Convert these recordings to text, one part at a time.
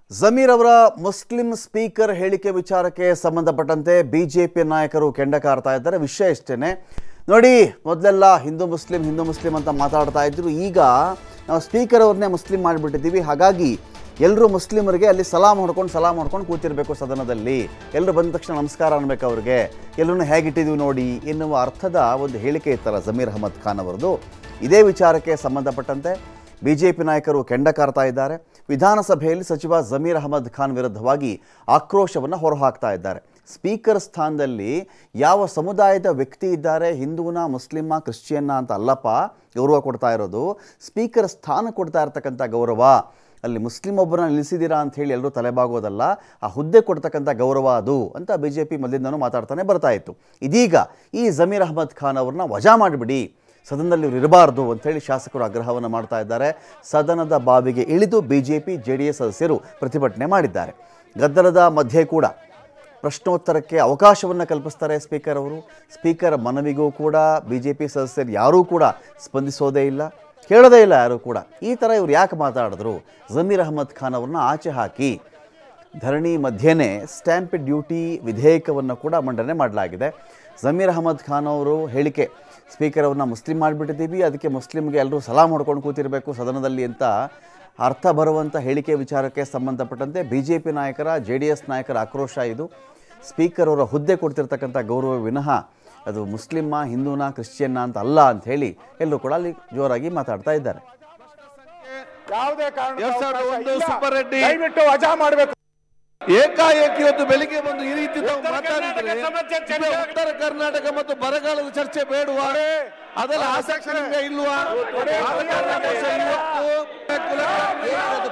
ಜಮೀರ್ ಅವರ Muslim speaker ಹೇಳಿಕೆ ವಿಚಾರಕ್ಕೆ ಸಂಬಂಧಪಟ್ಟಂತೆ ಬಿಜೆಪಿ ನಾಯಕರು ಕೆಂಡ ಕಾರ್ತಾ ಇದ್ದಾರೆ ವಿಷಯ ಇಷ್ಟೇನೆ ನೋಡಿ ಮೊದಲೆಲ್ಲ ಹಿಂದೂ ಮುಸ್ಲಿಂ ಹಿಂದೂ ಮುಸ್ಲಿಂ ಅಂತ ಮಾತಾಡ್ತಾ ಇದ್ರು ಈಗ ನಾವು ಸ್ಪೀಕರ್ ಅವ್ರನ್ನೇ ಮುಸ್ಲಿಂ ಮಾಡಿಬಿಟ್ಟಿದ್ದೀವಿ ಹಾಗಾಗಿ ಎಲ್ಲರೂ ಮುಸ್ಲಿಮರಿಗೆ ಅಲ್ಲಿ ಸಲಾಮ್ ಹೊಡ್ಕೊಂಡು ಸಲಾಮ್ ಹೊಡ್ಕೊಂಡು ಕೂತಿರ್ಬೇಕು ಸದನದಲ್ಲಿ ಎಲ್ಲರೂ ಬಂದ ತಕ್ಷಣ ನಮಸ್ಕಾರ ಅನ್ಬೇಕು ಅವ್ರಿಗೆ ಎಲ್ಲರನ್ನು ಹೇಗಿಟ್ಟಿದ್ದೀವಿ ನೋಡಿ ಎನ್ನುವ ಅರ್ಥದ ಒಂದು ಹೇಳಿಕೆ ಇತ್ತಲ್ಲ ಜಮೀರ್ ಅಹಮದ್ ಖಾನ್ ಅವರದು ಇದೇ ವಿಚಾರಕ್ಕೆ ಸಂಬಂಧಪಟ್ಟಂತೆ ಬಿಜೆಪಿ ನಾಯಕರು ಕೆಂಡ ಕಾರ್ತಾ ಇದ್ದಾರೆ ವಿಧಾನಸಭೆಯಲ್ಲಿ ಸಚಿವ ಜಮೀರ್ ಅಹಮದ್ ಖಾನ್ ವಿರುದ್ಧವಾಗಿ ಆಕ್ರೋಶವನ್ನು ಹೊರಹಾಕ್ತಾ ಇದ್ದಾರೆ ಸ್ಪೀಕರ್ ಸ್ಥಾನದಲ್ಲಿ ಯಾವ ಸಮುದಾಯದ ವ್ಯಕ್ತಿ ಇದ್ದಾರೆ ಹಿಂದೂನ ಮುಸ್ಲಿಮ ಕ್ರಿಶ್ಚಿಯನ್ನ ಅಂತ ಅಲ್ಲಪ್ಪ ಗೌರವ ಕೊಡ್ತಾ ಇರೋದು ಸ್ಪೀಕರ್ ಸ್ಥಾನ ಕೊಡ್ತಾ ಇರ್ತಕ್ಕಂಥ ಗೌರವ ಅಲ್ಲಿ ಮುಸ್ಲಿಂ ಒಬ್ಬರನ್ನ ನಿಲ್ಲಿಸಿದ್ದೀರಾ ಅಂತ ಹೇಳಿ ಎಲ್ಲರೂ ತಲೆಬಾಗೋದಲ್ಲ ಆ ಹುದ್ದೆ ಕೊಡ್ತಕ್ಕಂಥ ಗೌರವ ಅದು ಅಂತ ಬಿ ಜೆ ಪಿ ಮೊದಲಿಂದನೂ ಮಾತಾಡ್ತಾನೆ ಬರ್ತಾ ಇತ್ತು ಇದೀಗ ಈ ಜಮೀರ್ ಅಹಮದ್ ಖಾನ್ ಅವ್ರನ್ನ ವಜಾ ಮಾಡಿಬಿಡಿ ಸದನದಲ್ಲಿ ಇವ್ರು ಇರಬಾರ್ದು ಅಂತೇಳಿ ಶಾಸಕರು ಆಗ್ರಹವನ್ನು ಮಾಡ್ತಾ ಇದ್ದಾರೆ ಸದನದ ಬಾವಿಗೆ ಇಳಿದು B J P J D S ಸದಸ್ಯರು ಪ್ರತಿಭಟನೆ ಮಾಡಿದ್ದಾರೆ ಗದ್ದಲದ ಮಧ್ಯೆ ಕೂಡ ಪ್ರಶ್ನೋತ್ತರಕ್ಕೆ ಅವಕಾಶವನ್ನು ಕಲ್ಪಿಸ್ತಾರೆ ಸ್ಪೀಕರ್ ಅವರು ಸ್ಪೀಕರ್ ಮನವಿಗೂ ಕೂಡ ಬಿ ಜೆ ಪಿ ಸದಸ್ಯರು ಯಾರೂ ಕೂಡ ಸ್ಪಂದಿಸೋದೇ ಇಲ್ಲ ಕೇಳೋದೇ ಇಲ್ಲ ಯಾರೂ ಕೂಡ ಈ ಥರ ಇವ್ರು ಯಾಕೆ ಮಾತಾಡಿದ್ರು ಜಮೀರ್ ಅಹಮದ್ ಖಾನ್ ಅವ್ರನ್ನ ಆಚೆ ಹಾಕಿ ಧರಣಿ ಮಧ್ಯೆನೇ ಸ್ಟ್ಯಾಂಪ್ ಡ್ಯೂಟಿ ವಿಧೇಯಕವನ್ನು ಕೂಡ ಮಂಡನೆ ಮಾಡಲಾಗಿದೆ ಜಮೀರ್ ಅಹಮದ್ ಖಾನ್ ಅವರು ಹೇಳಿಕೆ ಸ್ಪೀಕರ್ ಅವ್ರನ್ನ ಮುಸ್ಲಿಂ ಮಾಡಿಬಿಟ್ಟಿದ್ದೀವಿ ಅದಕ್ಕೆ ಮುಸ್ಲಿಮ್ಗೆ ಎಲ್ಲರೂ ಸಲಾಮ್ ಹೊಡ್ಕೊಂಡು ಕೂತಿರಬೇಕು ಸದನದಲ್ಲಿ ಅಂತ ಅರ್ಥ ಬರುವಂಥ ಹೇಳಿಕೆ ವಿಚಾರಕ್ಕೆ ಸಂಬಂಧಪಟ್ಟಂತೆ ಬಿ ಜೆ ಪಿ ನಾಯಕರ ಜೆ ಡಿ ಎಸ್ ನಾಯಕರ ಆಕ್ರೋಶ ಇದು ಸ್ಪೀಕರ್ ಅವರ ಹುದ್ದೆ ಕೊಡ್ತಿರ್ತಕ್ಕಂಥ ಗೌರವ ವಿನಃ ಅದು ಮುಸ್ಲಿಮ ಹಿಂದೂನ ಕ್ರಿಶ್ಚಿಯನ್ನ ಅಂತ ಅಲ್ಲ ಅಂತ ಹೇಳಿ ಎಲ್ಲರೂ ಕೂಡ ಅಲ್ಲಿ ಜೋರಾಗಿ ಮಾತಾಡ್ತಾ ಇದ್ದಾರೆ ಯಾವುದೇ ಕಾರಣ ಎರಡ್ ಸಾವಿರದ ಒಂದು ಸೂಪರ್ ರೆಡ್ಡಿ ದಯವಿಟ್ಟು ವಜಾ ಮಾಡಬೇಕು ಏಕಾಏಕಿ ಇವತ್ತು ಬೆಳಿಗ್ಗೆ ಬಂದು ಈ ರೀತಿ ತಾವು ಉತ್ತರ ಮಾತಾಡಿದ್ರೆ ಕರ್ನಾಟಕ ಸಮಸ್ಯೆ ಚರ್ಚೆ ಇದು ಉತ್ತರ ಕರ್ನಾಟಕ ಮತ್ತು ಬರಗಾಲದ ಚರ್ಚೆ ಬೇಡವಾ ಅದೆಲ್ಲ ಆಸಕ್ತಿ ನಿಮ್ಗೆ ಇಲ್ವಾ ಆದ ಕಾರಣ ದೇಶ ಇವತ್ತು ಕುಲ-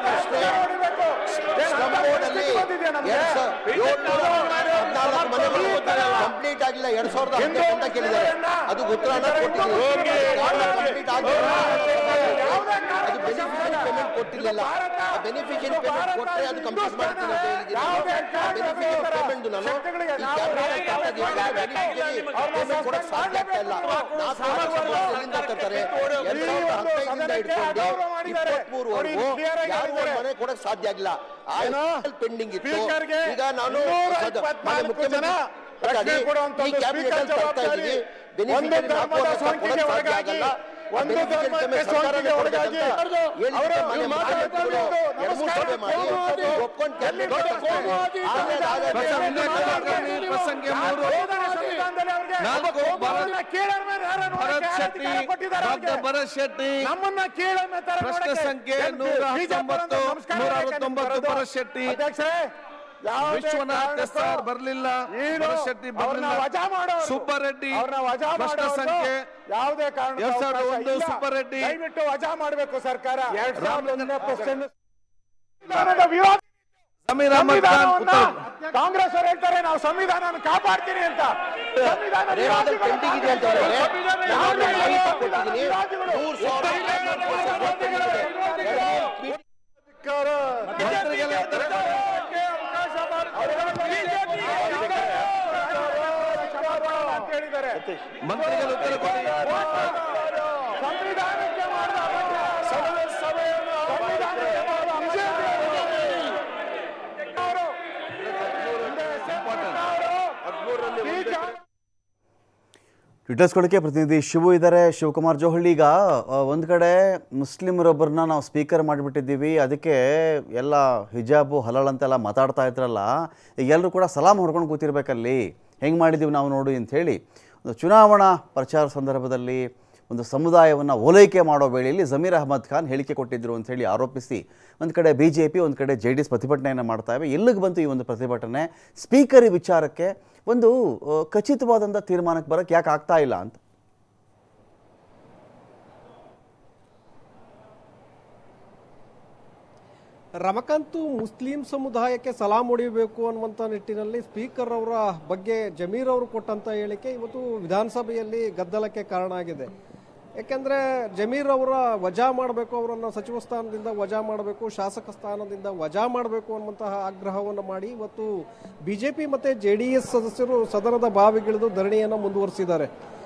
ಕಂಪ್ಲೀಟ್ ಆಗಿಲ್ಲ ಎರಡ್ ಸಾವಿರದ ಹದಿನೆಂಟು ಅಂತ ಕೇಳಿದ್ದಾರೆ ಅದು ಉತ್ತರಾನ ಕಂಪ್ಲೀಟ್ ಆಗಿಲ್ಲ ಅದು ಬೆನಿಫಿಷಿಯರಿ ಪೇಮೆಂಟ್ ಕೊಟ್ಟಿಲ್ಲ ಬೆನಿಫಿಷಿಯರಿ ಪೇಮೆಂಟ್ ಕೊಟ್ಟರೆ ಅದು ಕಂಪ್ಲೀಟ್ ಮಾಡ್ತೀನಿ ಅಂತ ಹೇಳಿದ್ದೀನಿ ಬೆನಿಫಿಷಿಯರಿ ಪೇಮೆಂಟ್ ನಾನು ಈ ಕ್ಯಾಬಿನೆಟ್ ಬೆನಿಫಿಷಿಯರಿ ಪೇಮೆಂಟ್ ಕೊಡಕ್ ಸಾಧ್ಯ ಆಗ್ತಾ ಇಲ್ಲ ನಾಲ್ಕು ಲಕ್ಷ ಕೋಟಿ ಎಲ್ಲಿಂದ ತರ್ತಾರೆ ಎರಡ್ ಸಾವಿರದ ಹದಿನೈದರಿಂದ ಹಿಡ್ಕೊಂಡು ಇಪ್ಪತ್ಮೂರವರೆಗೂ ಯಾರು ಒಂದ್ ಮನೆ ಕೊಡಕ್ ಸಾಧ್ಯ ಆಗಿಲ್ಲ ಪೆಂಡಿಂಗ್ ಇತ್ತು ಸ್ಪೀಕರ್ಗೆ ಈಗ ನಾನು ಇನ್ನೂರ ಸದ- ಇಪ್ಪತ್ನಾಲ್ಕು ಮಾನ್ಯ ಮುಖ್ಯಮಂತ್ರಿ ಜನ ಪ್ರಶ್ನೆ ಮಾತಾಡಿ, ಕೊಡುವಂಥದ್ದು ಈ ಕ್ಯಾಬಿನೆಟ್ ಸ್ಪೀಕರ್ ಅಲ್ಲಿ ತರ್ತಾ ಜವಾಬ್ದಾರಿ. ಇದ್ದೀವಿ ಒಂದು ಬೆನಿಫಿಷಿಯರಿ ಧರ್ಮದ ನಾಲ್ಕು ವರ್ಷ ಸೋಂಕಿಗೆ ಕೊಡಕ್ ಸಾಧ್ಯ ಒಳಗಾಗಿ ಆಗಲ್ಲ ಒಂದು ಬೆನಿಫಿಷಿಯರಿ ಧರ್ಮಕ್ಕೆ ಪೇಮೆಂಟ್ ಸರ್ಕಾರನೇ ಸೋಂಕಿಗೆ ಒಳಗಾಗಿ ಕೊಡ್ಬೇಕಂತ ಹೇಳಿದ್ದಕ್ಕೆ ಅವರು ಮಾನ್ಯ ಮುಖ್ಯಮಂತ್ರಿಗಳು ಎರಡು ಮೂರು ಸಭೆ ಮಾಡಿ ಒಪ್ಕೊಂಡು ಕ್ಯಾಬಿನೆಟ್ ತರ್ತಾರೆ. ಆಮೇಲೆ ಆಗ ಬಸವ ವಿನಾಯಕ ಪ್ರಸಂಗ ಮೂರು ನಾಲ್ಕು ಭರತ್ ಭರತ್ ಶೆಟ್ಟಿ ಡಾಕ್ಟರ್ ಭರತ್ ಶೆಟ್ಟಿ ನಮ್ಮನ್ನ ಕೀಳನ್ನ ತರ ಪ್ರಶ್ನೆ ನೋಡಕ್ಕೆ ಸಂಖ್ಯೆ ಎಂ- ನೂರ BJP ಹತ್ತೊಂಬತ್ತು, ಅವರನ್ನು ನಮಸ್ಕಾರ ನೂರ ಮಾಡಕ್ಕೆ ಅರವತ್ತೊಂಬತ್ತು ಬರೋದು. ಭರತ್ ಶೆಟ್ಟಿ. ಅಧ್ಯಕ್ಷರೇ ಯಾವುದೇ ವಿಶ್ವನಾಥ್ ಕಾರಣಕ್ಕೂ ಸರ್ ಬರ್ಲಿಲ್ಲ ನೀನು ಭರತ್ ಶೆಟ್ಟಿ ಅವ್ರನ್ನ ಬರ್ಲಿಲ್ಲ ವಜಾ ಮಾಡೋದು. ಸೂಪರ್ ರೆಡ್ಡಿ ಅವ್ರನ್ನ ವಜಾ ಪ್ರಶ್ನೆ ಮಾಡೋದು ಸಂಖ್ಯೆ ಯಾವುದೇ ಕಾರಣ ಎರಡ್ ಸಾವಿರದ ಒಂದು ಸೂಪರ್ ರೆಡ್ಡಿ. ದಯವಿಟ್ಟು ವಜಾ ಮಾಡಬೇಕು ಸರ್ಕಾರ ಎರಡ್ ಸಾವಿರದ ರಾಮಲಿಂಗ- ಒಂದನೇ ಕ್ವಶನ್ ಸಂವಿಧಾನದ ವಿರೋಧ ಸಮೀರ್ ಅಹಮದ್ ಖಾನ್ ಸಂವಿಧಾನವನ್ನ ಉತ್ತರ ಕಾಂಗ್ರೆಸ್ ಅವರು ಹೇಳ್ತಾರೆ ನಾವು ಸಂವಿಧಾನ ಕಾಪಾಡ್ತೀನಿ ಅಂತ ಸಂವಿಧಾನ ರೇವಾದಲ್ಲಿ ಪೆಂಡಿಂಗ್ ಇದೆ ಅಂತ ಹೇಳಿದ್ರೆ ನಾನು ಯಾವುದೇ ಮಾಹಿತಿ ಸಂವಿಧಾನ ಕೊಟ್ಟಿದ್ದೀನಿ ವಿರೋಧಿಗಳು. ಮೂರು ಸಾವಿರದ ಮಂತ್ರಿಗಳ ಉತ್ತರ ಮಂತ್ರಿಗಳ ಉತ್ತರ ಕೊಡಿ ಸಂವಿಧಾನಕ್ಕೆ ಮಾಡಿದ ಸಭೆಯನ್ನು ಸಂವಿಧಾನಕ್ಕೆ ಮಾಡಿದ ಅವರು ಟ್ವಿಟರ್ಸ್ ಕೊಡೋಕ್ಕೆ ಪ್ರತಿನಿಧಿ ಶಿವು ಇದ್ದಾರೆ ಶಿವಕುಮಾರ್ ಜೋಹಳ್ಳಿ ಈಗ ಒಂದು ಕಡೆ ಮುಸ್ಲಿಮರೊಬ್ಬರನ್ನ ನಾವು ಸ್ಪೀಕರ್ ಮಾಡಿಬಿಟ್ಟಿದ್ದೀವಿ ಅದಕ್ಕೆ ಎಲ್ಲ ಹಿಜಾಬು ಹಲಾಲ್ ಅಂತೆಲ್ಲ ಮಾತಾಡ್ತಾ ಇದ್ರಲ್ಲ ಈಗ ಎಲ್ಲರೂ ಕೂಡ ಸಲಾಮ್ ಹೊಡ್ಕೊಂಡು ಕೂತಿರ್ಬೇಕಲ್ಲಿ ಹೆಂಗೆ ಮಾಡಿದ್ದೀವಿ ನಾವು ನೋಡಿ ಅಂಥೇಳಿ ಒಂದು ಚುನಾವಣಾ ಪ್ರಚಾರ ಸಂದರ್ಭದಲ್ಲಿ ಒಂದು ಸಮುದಾಯವನ್ನು ಓಲೈಕೆ ಮಾಡೋ ವೇಳೆಯಲ್ಲಿ ಜಮೀರ್ ಅಹಮದ್ ಖಾನ್ ಹೇಳಿಕೆ ಕೊಟ್ಟಿದ್ದರು ಅಂಥೇಳಿ ಆರೋಪಿಸಿ ಒಂದು ಕಡೆ ಬಿ ಜೆ ಪಿ ಒಂದು ಕಡೆ ಜೆ ಡಿ ಎಸ್ ಪ್ರತಿಭಟನೆಯನ್ನು ಮಾಡ್ತಾವೆ ಎಲ್ಲಿಗೆ ಬಂತು ಈ ಒಂದು ಪ್ರತಿಭಟನೆ ಸ್ಪೀಕರ್ ಈ ವಿಚಾರಕ್ಕೆ ಒಂದು ಆ, ಖಚಿತವಾದಂಥ ತೀರ್ಮಾನಕ್ಕೆ ಬರೋಕ್ಕೆ ಯಾಕೆ ಆಗ್ತಾ ಇಲ್ಲ ಅಂತ ರಮಕಾಂತ್ ಮುಸ್ಲಿಂ ಸಮುದಾಯಕ್ಕೆ ಸಲಾಂ ಹೊಡಿಬೇಕು ಅನ್ನುವಂಥ ನಿಟ್ಟಿನಲ್ಲಿ ಸ್ಪೀಕರ್ ಅವರ ಬಗ್ಗೆ ಜಮೀರ್ ಅವರು ಕೊಟ್ಟಂತ ಹೇಳಿಕೆ ಇವತ್ತು ವಿಧಾನಸಭೆಯಲ್ಲಿ ಗದ್ದಲಕ್ಕೆ ಕಾರಣ ಆಗಿದೆ ಯಾಕೆಂದ್ರೆ ಜಮೀರ್ ಅವರ ವಜಾ ಮಾಡಬೇಕು ಅವರನ್ನ ಸಚಿವ ಸ್ಥಾನದಿಂದ ವಜಾ ಮಾಡಬೇಕು ಶಾಸಕ ಸ್ಥಾನದಿಂದ ವಜಾ ಮಾಡಬೇಕು ಅನ್ನುವಂತಹ ಆಗ್ರಹವನ್ನು ಮಾಡಿ ಇವತ್ತು ಬಿಜೆಪಿ ಮತ್ತೆ ಜೆ ಡಿ ಎಸ್ ಸದಸ್ಯರು ಸದನದ ಬಾವಿಗಿಳಿದು ಧರಣಿಯನ್ನು ಮುಂದುವರಿಸಿದ್ದಾರೆ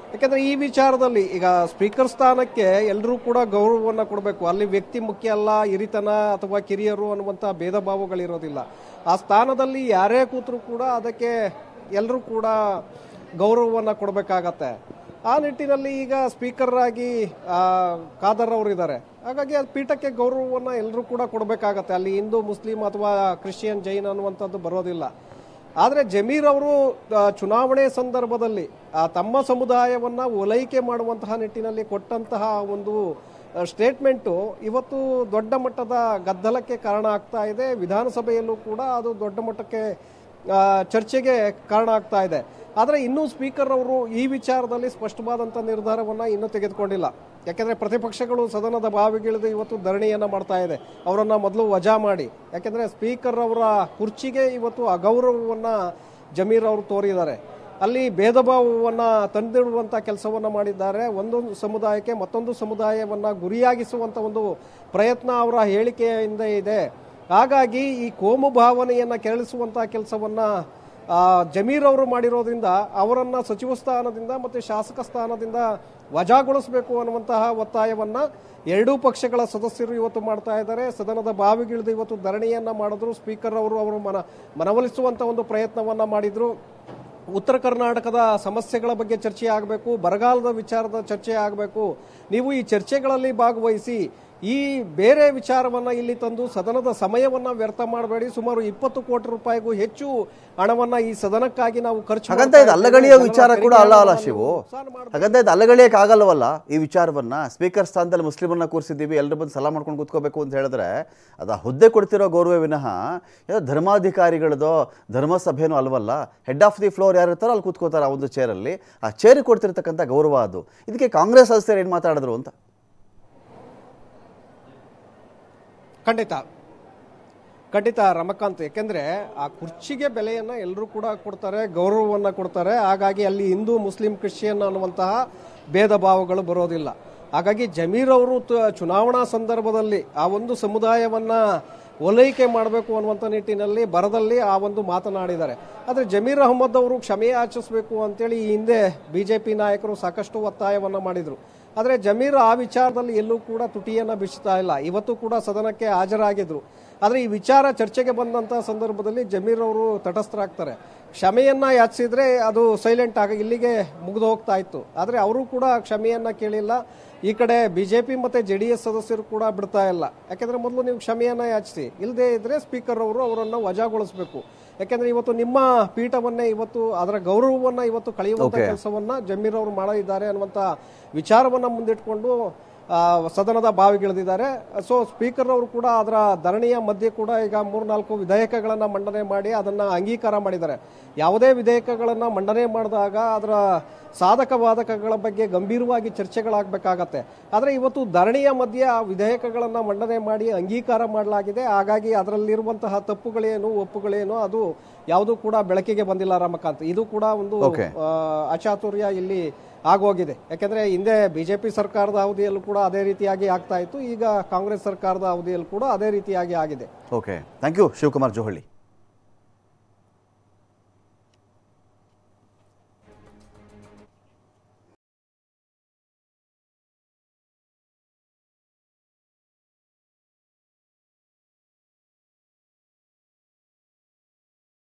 ಯಾಕಂದ್ರೆ ಈ ವಿಚಾರದಲ್ಲಿ ಈಗ ಸ್ಪೀಕರ್ ಸ್ಥಾನಕ್ಕೆ ಎಲ್ಲರೂ ಕೂಡ ಗೌರವವನ್ನು ಕೊಡಬೇಕು ಅಲ್ಲಿ ವ್ಯಕ್ತಿ ಮುಖ್ಯ ಅಲ್ಲ ಹಿರಿತನ ಅಥವಾ ಕಿರಿಯರು ಅನ್ನುವಂಥ ಭೇದ ಭಾವಗಳಿರೋದಿಲ್ಲ ಆ ಸ್ಥಾನದಲ್ಲಿ ಯಾರೇ ಕೂತರು ಕೂಡ ಅದಕ್ಕೆ ಎಲ್ಲರೂ ಕೂಡ ಗೌರವವನ್ನು ಕೊಡಬೇಕಾಗತ್ತೆ ಆ ನಿಟ್ಟಿನಲ್ಲಿ ಈಗ ಸ್ಪೀಕರ್ ಆಗಿ ಆ, ಖಾದರ್ ಅವರು ಇದ್ದಾರೆ ಹಾಗಾಗಿ ಆ ಪೀಠಕ್ಕೆ ಗೌರವವನ್ನು ಎಲ್ಲರೂ ಕೂಡ ಕೊಡಬೇಕಾಗತ್ತೆ ಅಲ್ಲಿ ಹಿಂದೂ ಮುಸ್ಲಿಂ ಅಥವಾ ಕ್ರಿಶ್ಚಿಯನ್ ಜೈನ್ ಅನ್ನುವಂಥದ್ದು ಬರೋದಿಲ್ಲ ಆದರೆ ಜಮೀರ್ ಅವರು ಆ, ಚುನಾವಣೆ ಸಂದರ್ಭದಲ್ಲಿ ಆ, ತಮ್ಮ ಸಮುದಾಯವನ್ನ ಓಲೈಕೆ ಮಾಡುವಂತಹ ನಿಟ್ಟಿನಲ್ಲಿ ಕೊಟ್ಟಂತಹ ಒಂದು ಸ್ಟೇಟ್ಮೆಂಟು ಇವತ್ತು ದೊಡ್ಡ ಮಟ್ಟದ ಗದ್ದಲಕ್ಕೆ ಕಾರಣ ಆಗ್ತಾ ಇದೆ ವಿಧಾನಸಭೆಯಲ್ಲೂ ಕೂಡ ಅದು ದೊಡ್ಡ ಮಟ್ಟಕ್ಕೆ ಆ, ಚರ್ಚೆಗೆ ಕಾರಣ ಆಗ್ತಾ ಇದೆ ಆದರೆ ಇನ್ನೂ ಸ್ಪೀಕರ್ ಅವರು ಈ ವಿಚಾರದಲ್ಲಿ ಸ್ಪಷ್ಟವಾದಂಥ ನಿರ್ಧಾರವನ್ನ ಇನ್ನೂ ತೆಗೆದುಕೊಂಡಿಲ್ಲ ಯಾಕೆಂದ್ರೆ ಪ್ರತಿಪಕ್ಷಗಳು ಸದನದ ಬಾವಿಗಿಳಿದು ಇವತ್ತು ಧರಣಿಯನ್ನ ಮಾಡ್ತಾ ಇದೆ ಅವರನ್ನ ಮೊದಲು ವಜಾ ಮಾಡಿ ಯಾಕೆಂದ್ರೆ ಸ್ಪೀಕರ್ ಅವರ ಕುರ್ಚಿಗೆ ಇವತ್ತು ಅಗೌರವವನ್ನ ಜಮೀರ್ ಅವರು ತೋರಿದ್ದಾರೆ ಅಲ್ಲಿ ಭೇದ ಭಾವವನ್ನ ತಂದಿಡುವಂತ ಕೆಲಸವನ್ನ ಮಾಡಿದ್ದಾರೆ ಒಂದೊಂದು ಸಮುದಾಯಕ್ಕೆ ಮತ್ತೊಂದು ಸಮುದಾಯವನ್ನ ಗುರಿಯಾಗಿಸುವಂತ ಒಂದು ಪ್ರಯತ್ನ ಅವರ ಹೇಳಿಕೆಯಿಂದ ಇದೆ ಹಾಗಾಗಿ ಈ ಕೋಮು ಭಾವನೆಯನ್ನ ಕೆರಳಿಸುವಂತ ಕೆಲಸವನ್ನ ಆ, ಜಮೀರ್ ಅವರು ಮಾಡಿರೋದ್ರಿಂದ ಅವರನ್ನ ಸಚಿವ ಸ್ಥಾನದಿಂದ ಮತ್ತೆ ಶಾಸಕ ಸ್ಥಾನದಿಂದ ವಜಾಗೊಳಿಸಬೇಕು ಅನ್ನುವಂತಹ ಒತ್ತಾಯವನ್ನ ಎರಡೂ ಪಕ್ಷಗಳ ಸದಸ್ಯರು ಇವತ್ತು ಮಾಡ್ತಾ ಇದ್ದಾರೆ ಸದನದ ಬಾವಿಗಿಳಿದು ಇವತ್ತು ಧರಣಿಯನ್ನ ಮಾಡಿದ್ರು ಸ್ಪೀಕರ್ ಅವರು ಅವರು ಮನ ಮನವೊಲಿಸುವಂತ ಒಂದು ಪ್ರಯತ್ನವನ್ನ ಮಾಡಿದ್ರು ಉತ್ತರ ಕರ್ನಾಟಕದ ಸಮಸ್ಯೆಗಳ ಬಗ್ಗೆ ಚರ್ಚೆ ಆಗಬೇಕು ಬರಗಾಲದ ವಿಚಾರದ ಚರ್ಚೆ ಆಗಬೇಕು ನೀವು ಈ ಚರ್ಚೆಗಳಲ್ಲಿ ಭಾಗವಹಿಸಿ ಈ ಬೇರೆ ವಿಚಾರವನ್ನ ಇಲ್ಲಿ ತಂದು ಸದನದ ಸಮಯವನ್ನ ವ್ಯರ್ಥ ಮಾಡಬೇಡಿ ಸುಮಾರು ಇಪ್ಪತ್ತು ಕೋಟಿ ರೂಪಾಯಿಗೂ ಹೆಚ್ಚು ಹಣವನ್ನ ಈ ಸದನಕ್ಕಾಗಿ ನಾವು ಖರ್ಚು ಹಾಗಂತ ಮಾಡ್ತಾ ಇದು ಇದ್ದೇವೆ. ಅಲ್ಲಗಳೆಯೋ ಜನರ ವಿಚಾರ ಕೂಡ ಅಲ್ಲ ಅಲ್ಲ ತೆರಿಗೆಯನ್ನು ಶಿವು ನುಕ್ಸಾನ್ ಮಾಡ್ಬೇಕು. ಹಾಗಂತ ಇದು ಅಲ್ಲಗಳೆಯಕ್ಕೆ ಆಗಲ್ವಲ್ಲ ಈ ವಿಚಾರವನ್ನ ಸ್ಪೀಕರ್ ಸ್ಥಾನದಲ್ಲಿ ಮುಸ್ಲಿಮನ್ನ ಕೂರಿಸಿದ್ದೀವಿ ಎಲ್ಲರೂ ಬಂದು ಸಲಾ ಮಾಡ್ಕೊಂಡು ಕೂತ್ಕೋಬೇಕು ಅಂತ ಹೇಳಿದ್ರೆ ಅದು ಆ ಹುದ್ದೆ ಕೊಡ್ತಿರೋ ಗೌರವ ವಿನಃ ಏನೋ ಧರ್ಮಾಧಿಕಾರಿಗಳದೋ ಧರ್ಮಸಭೆನೋ ಅಲ್ವಲ್ಲ ಹೆಡ್ ಆಫ್ ದಿ ಫ್ಲೋರ್ ಯಾರು ಇರ್ತಾರೋ ಅಲ್ಲಿ ಕೂತ್ಕೋತಾರೆ ಆ ಒಂದು ಚೇರಲ್ಲಿ ಆ ಚೇರಿಗೆ ಕೊಡ್ತಿರ್ತಕ್ಕಂಥ ಗೌರವ ಅದು ಇದಕ್ಕೆ ಕಾಂಗ್ರೆಸ್ ಸದಸ್ಯರು ಏನು ಮಾತಾಡಿದ್ರು ಅಂತ ಖಂಡಿತ ಖಂಡಿತ ರಮಕಾಂತ್ ಯಾಕೆಂದ್ರೆ ಆ ಕುರ್ಚಿಗೆ ಬೆಲೆಯನ್ನ ಎಲ್ಲರೂ ಕೂಡ ಕೊಡ್ತಾರೆ ಗೌರವವನ್ನ ಕೊಡ್ತಾರೆ ಹಾಗಾಗಿ ಅಲ್ಲಿ ಹಿಂದೂ ಮುಸ್ಲಿಂ ಕ್ರಿಶ್ಚಿಯನ್ ಅನ್ನುವಂತಹ ಭೇದ ಭಾವಗಳು ಬರೋದಿಲ್ಲ ಹಾಗಾಗಿ ಜಮೀರ್ ಅವರು ತ- ಚುನಾವಣಾ ಸಂದರ್ಭದಲ್ಲಿ ಆ ಒಂದು ಸಮುದಾಯವನ್ನ ಓಲೈಕೆ ಮಾಡಬೇಕು ಅನ್ನುವಂಥ ನಿಟ್ಟಿನಲ್ಲಿ ಬರದಲ್ಲಿ ಆ ಒಂದು ಮಾತನಾಡಿದ್ದಾರೆ ಆದರೆ ಜಮೀರ್ ಅಹಮದ್ ಅವರು ಕ್ಷಮೆ ಯಾಚಿಸಬೇಕು ಅಂತೇಳಿ ಈ ಹಿಂದೆ ಬಿಜೆಪಿ ನಾಯಕರು ಸಾಕಷ್ಟು ಒತ್ತಾಯವನ್ನ ಮಾಡಿದ್ರು ಆದರೆ ಜಮೀರ್ ಆ ವಿಚಾರದಲ್ಲಿ ಎಲ್ಲೂ ಕೂಡ ತುಟಿಯನ್ನ ಬಿಚ್ಚುತ್ತಾ ಇಲ್ಲ ಇವತ್ತು ಕೂಡ ಸದನಕ್ಕೆ ಹಾಜರಾಗಿದ್ರು ಆದರೆ ಈ ವಿಚಾರ ಚರ್ಚೆಗೆ ಬಂದಂತ ಸಂದರ್ಭದಲ್ಲಿ ಜಮೀರ್ ಅವರು ತಟಸ್ಥರಾಗ್ತಾರೆ ಕ್ಷಮೆಯನ್ನ ಯಾಚಿಸಿದ್ರೆ ಅದು ಸೈಲೆಂಟ್ ಆಗಿ ಇಲ್ಲಿಗೆ ಮುಗಿದು ಹೋಗ್ತಾ ಇತ್ತು ಆದರೆ ಅವರು ಕೂಡ ಕ್ಷಮೆಯನ್ನ ಕೇಳಿಲ್ಲ ಈ ಕಡೆ ಬಿಜೆಪಿ ಮತ್ತೆ ಜೆ ಡಿ ಎಸ್ ಸದಸ್ಯರು ಕೂಡ ಬಿಡ್ತಾ ಇಲ್ಲ ಯಾಕೆಂದ್ರೆ ಮೊದಲು ನೀವು ಕ್ಷಮೆಯನ್ನ ಯಾಚಿಸಿ ಇಲ್ಲದೆ ಇದ್ರೆ ಸ್ಪೀಕರ್ ಅವರು ಅವರನ್ನ ವಜಾಗೊಳಿಸಬೇಕು ಯಾಕೆಂದ್ರೆ ಇವತ್ತು ನಿಮ್ಮ ಪೀಠವನ್ನೇ ಇವತ್ತು ಅದರ ಗೌರವವನ್ನ ಇವತ್ತು ಕಳೆಯುವಂತ Okay. ಕೆಲಸವನ್ನ ಜಮೀರ್ ಅವರು ಮಾಡಿದ್ದಾರೆ ಅನ್ನುವಂತ ವಿಚಾರವನ್ನ ಮುಂದಿಟ್ಕೊಂಡು ಆ, ಸದನದ ಬಾವಿಗಿಳಿದಿದ್ದಾರೆ ಸೊ ಸ್ಪೀಕರ್ ಅವರು ಕೂಡ ಅದರ ಧರಣಿಯ ಮಧ್ಯೆ ಕೂಡ ಈಗ ಮೂರ್ನಾಲ್ಕು ವಿಧೇಯಕಗಳನ್ನ ಮಂಡನೆ ಮಾಡಿ ಅದನ್ನ ಅಂಗೀಕಾರ ಮಾಡಿದ್ದಾರೆ ಯಾವುದೇ ವಿಧೇಯಕಗಳನ್ನ ಮಂಡನೆ ಮಾಡಿದಾಗ ಅದರ ಸಾಧಕ ಬಾಧಕಗಳ ಬಗ್ಗೆ ಗಂಭೀರವಾಗಿ ಚರ್ಚೆಗಳಾಗಬೇಕಾಗತ್ತೆ ಆದರೆ ಇವತ್ತು ಧರಣಿಯ ಮಧ್ಯೆ ಆ ವಿಧೇಯಕಗಳನ್ನ ಮಂಡನೆ ಮಾಡಿ ಅಂಗೀಕಾರ ಮಾಡಲಾಗಿದೆ ಹಾಗಾಗಿ ಅದರಲ್ಲಿರುವಂತಹ ತಪ್ಪುಗಳೇನು ಒಪ್ಪುಗಳೇನು ಅದು ಯಾವುದೂ ಕೂಡ ಬೆಳಕಿಗೆ ಬಂದಿಲ್ಲ ರಮಕಾಂತ್ ಇದು ಕೂಡ ಒಂದು Okay. ಆ, ಅಚಾತುರ್ಯ ಇಲ್ಲಿ ಆಗೋಗಿದೆ ಯಾಕೆಂದ್ರೆ ಹಿಂದೆ ಬಿಜೆಪಿ ಸರ್ಕಾರದ ಅವಧಿಯಲ್ಲೂ ಕೂಡ ಅದೇ ರೀತಿಯಾಗಿ ಆಗ್ತಾ ಇತ್ತು ಈಗ ಕಾಂಗ್ರೆಸ್ ಸರ್ಕಾರದ ಅವಧಿಯಲ್ಲೂ ಕೂಡ ಅದೇ ರೀತಿಯಾಗಿ ಆಗಿದೆ okay thank you Shivakumar Johalli